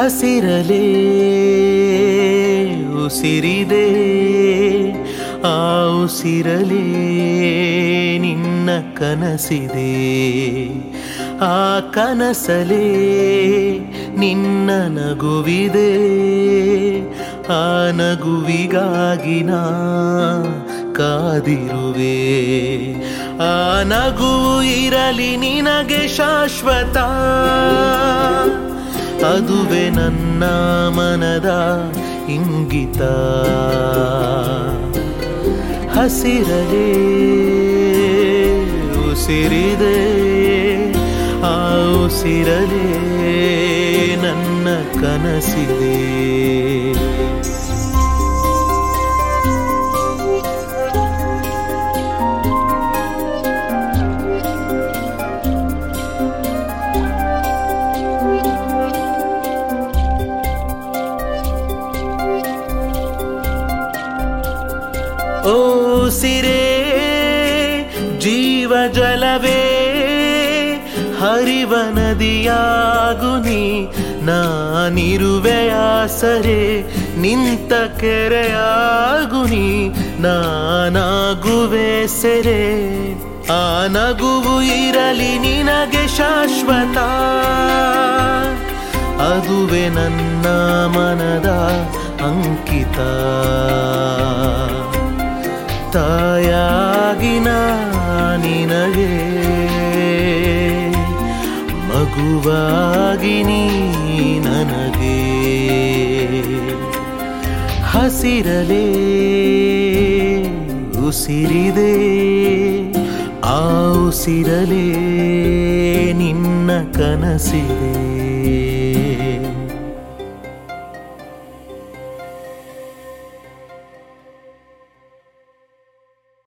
ಹಸಿರಲೇ ಉಸಿರಿದೆ ಆ ಉಸಿರಲೇ ನಿನ್ನ ಕನಸಿದೆ ಆ ಕನಸಲೇ ನಿನ್ನ ನಗುವಿದೆ ಆ ನಗುವಿಗಾಗಿ ನಾ ಕಾದಿರುವೆ ಆ ನಗು ಇರಲಿ ನಿನಗೆ ಶಾಶ್ವತ ಅದುವೆ ನನ್ನ ಮನದ ಇಂಗಿತ ಹಸಿರಲೇ ಉಸಿರಿದೆ ಆ ಉಸಿರಲೇ ನನ್ನ ಕನಸಿದೆ ಓ ಸಿರೆ ಜೀವ ಜಲವೇ ಹರಿವ ನದಿಯಾಗು ನೀ ನಾನಿರುವೆ ಆಸರೆ ನಿಂತ ಕೆರೆಯಾಗು ನೀ ನಾನಾಗುವೆ ಸೆರೆ ಆ ನಗುವು ಇರಲಿ ನಿನಗೆ ಶಾಶ್ವತ ಅದುವೆ ನನ್ನ ಮನದ ಅಂಕಿತ ತಾಯಾಗಿನ ನಿನಗೆ ಮಗುವಾಗಿ ನೀ ನನಗೆ ಹಸಿರಲೇ ಉಸಿರಿದೆ ಆ ಉಸಿರಲೇ ನಿನ್ನ ಕನಸಿದೆ